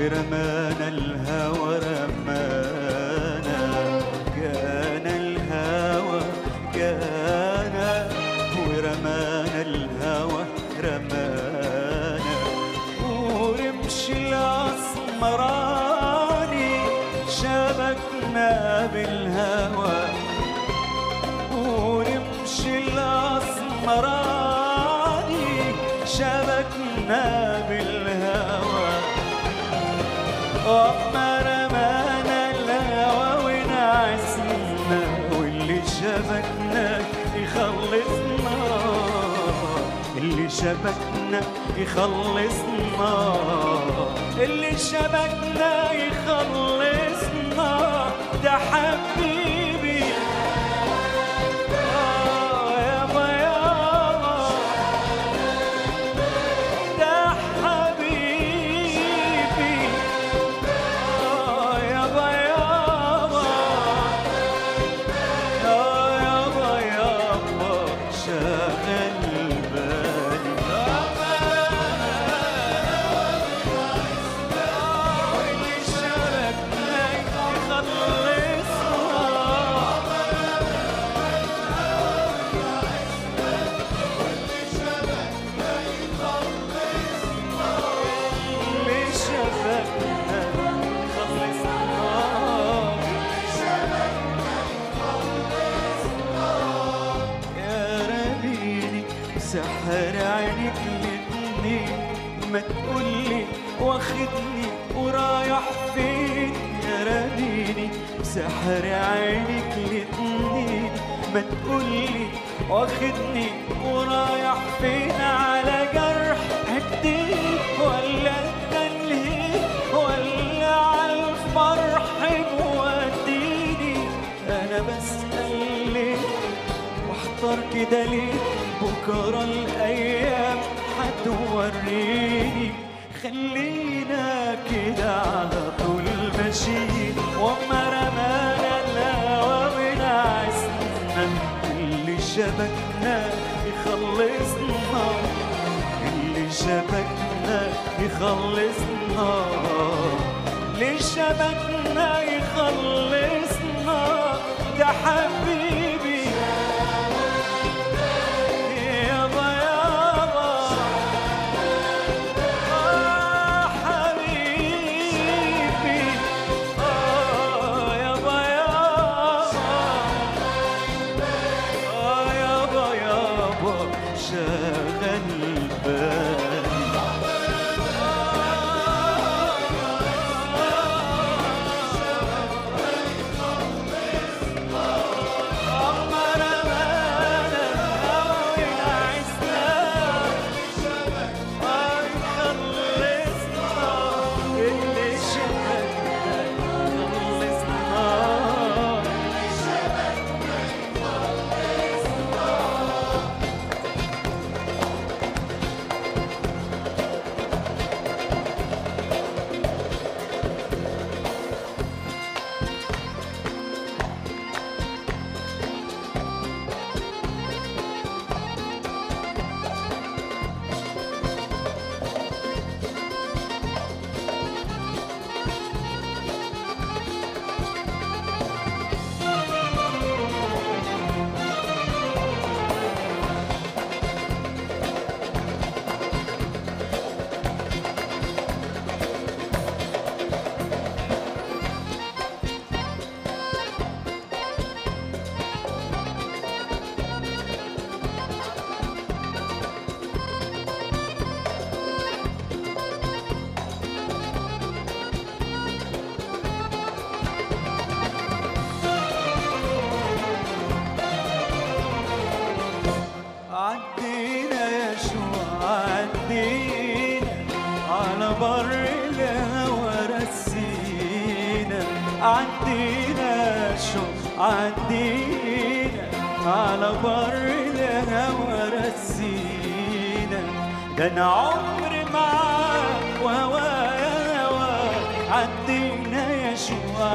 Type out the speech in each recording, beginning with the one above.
ورمانا الهوى رمانا جانا الهوى جانا ورمانا الهوى رمانا ورمش الأسمراني شبكنا بالهوى ورمش الأسمراني شبكنا بالهوى وما رمانا الهوى ونعسنا واللي شبكنا يخلصنا اللي شبكنا يخلصنا اللي شبكنا يخلصنا ده حبيبي آه يابا يابا ده حبيبي آه يابا يابا آه يابا يابا شاغل بالي اللي شاركنا يخلصنا اللي شافكنا خلصنا يا ربيني سحر عينك الاتنين ما تقولي واخدني ورايح فين يا ربيني سحر عينك الاتنين ما تقولي واخدني ورايح فين على جرح الدين ولا التنهيد ولا على الفرح موديني انا بسأل ليه واحضر كده ليه بكرة الأيام هتوريني خلينا كده على طول ماشيين وما رمانا الهوى ونعسنا اللي شبكنا يخلصنا اللي شبكنا يخلصنا اللي شبكنا يخلصنا ده حبيبي يابا يابا آه حبيبي آه يابا يابا آه يابا يابا شاغل بالي عدينا يا شو عدينا على بر الهوى رسينا عدينا يا شو عدينا على بر الهوى رسينا ده انا عمري معاك وهوايا هواك عدينا يا شو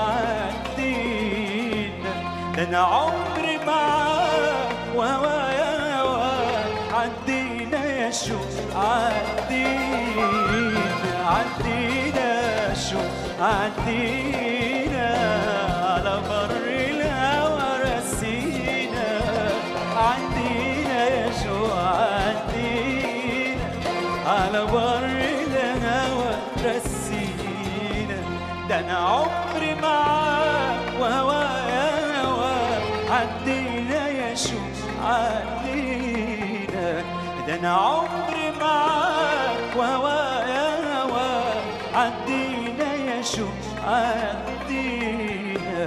عدينا ده انا عمري معاك وهوايا هواك عدينا يا شو عدينا عدينا شو عدينا على بر الهوى رسينا عدينا يا شو عدينا على بر الهوى رسينا ده انا عمري معاك وهوايا هواك عدينا يا شو عدينا ده انا عمري معاك وهوايا هواك عدينا يا شو عدينا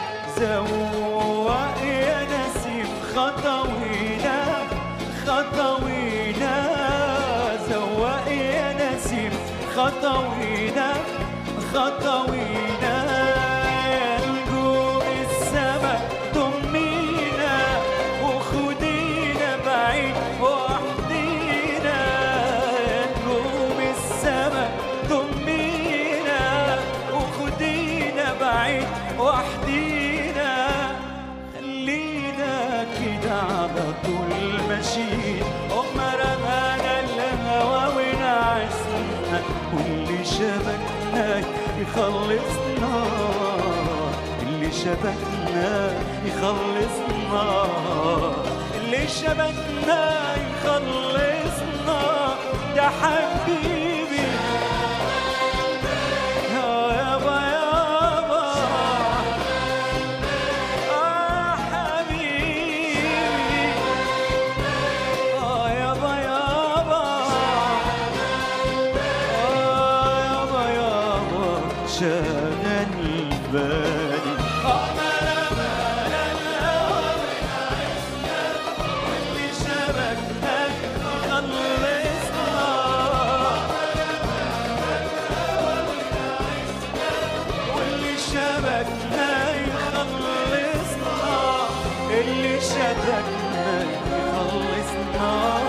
زواق يا نسيم خطوينا خطوينا زواق يا نسيم خطوينا خطوينا نجوم السما ضمينا وخدينا بعيد وحدينا نجوم السما ضمينا وخدينا بعيد وحدينا خلينا كده على طول ماشيين هما رمانا الهوا ونعسنا واللي شبكنا يخلصنا اللي شبكنا يخلصنا اللي شبكنا يخلصنا يا حبيبي يا يابا يابا آه حبيبي آه يابا يابا آه يابا يابا شغل بالي آه ملا ملا الهوى بيعيشنا واللي شبكنا خلصنا واللي شبكنا يخلصنا اللي شبكنا يخلصنا